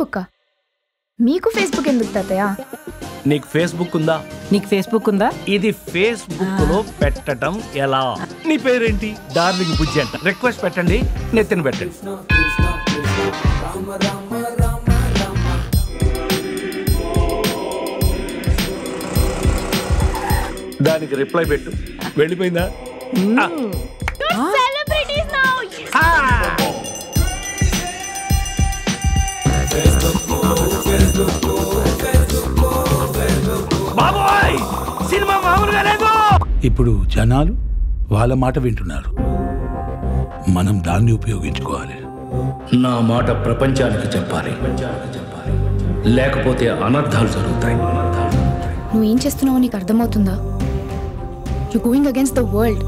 Facebook మీకు Facebook ఎందుకు తాతయ్య నీకు ఫేస్బుక్ ఉందా నీకు ఫేస్బుక్ ఉందా ఇది ఫేస్బుక్ లో పెట్టడం ఎలా నీ పేరేంటి డార్లింగ్ బుజ్జి అంట రిక్వెస్ట్ పెట్టండి నెత్తిన పెట్టండి దానికి రిప్లై పెట్టు వెళ్ళిపోయిందా ఆ. ఆ. బాబోయ్ సినిమా మామూలుగా లేదు ఇప్పుడు జనాలు వాళ్ళ మాట వింటున్నారు మనం దాన్ని ఉపయోగించుకోవాలి నా మాట ప్రపంచానికి చెప్పాలి లేకపోతే అనర్థాలు జరుగుతాయి నువ్వు ఏం చేస్తున్నావో నీకు అర్థమవుతుందా you going against the world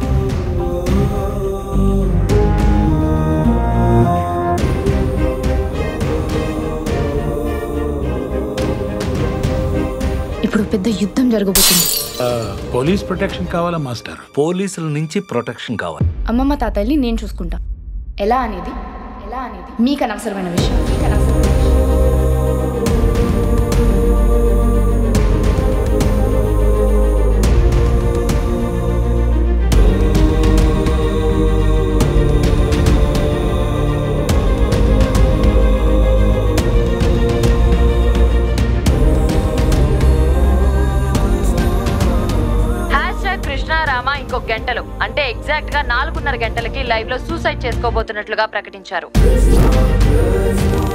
ఇప్పుడు పెద్ద యుద్ధం జరగబోతుంది ఆ, పోలీస్ ప్రొటెక్షన్ కావాలా మాస్టర్ పోలీసుల నుంచి ప్రొటెక్షన్ కావాలి అమ్మమ్మ తాతయ్యని నేను చూసుకుంటా ఎలా అనేది ఎలా అనేది మీకు అనవసరమైన విషయం మీకు అనవసరమైన విషయం. హ్యాష్ ట్యాగ్ కృష్ణారామ ఇంకో గంటలు అంటే ఎగ్జాక్ట్ గా నాలుగున్నర గంటలకి లైవ్ లో సూసైడ్ చేసుకోబోతున్నట్లుగా ప్రకటించారు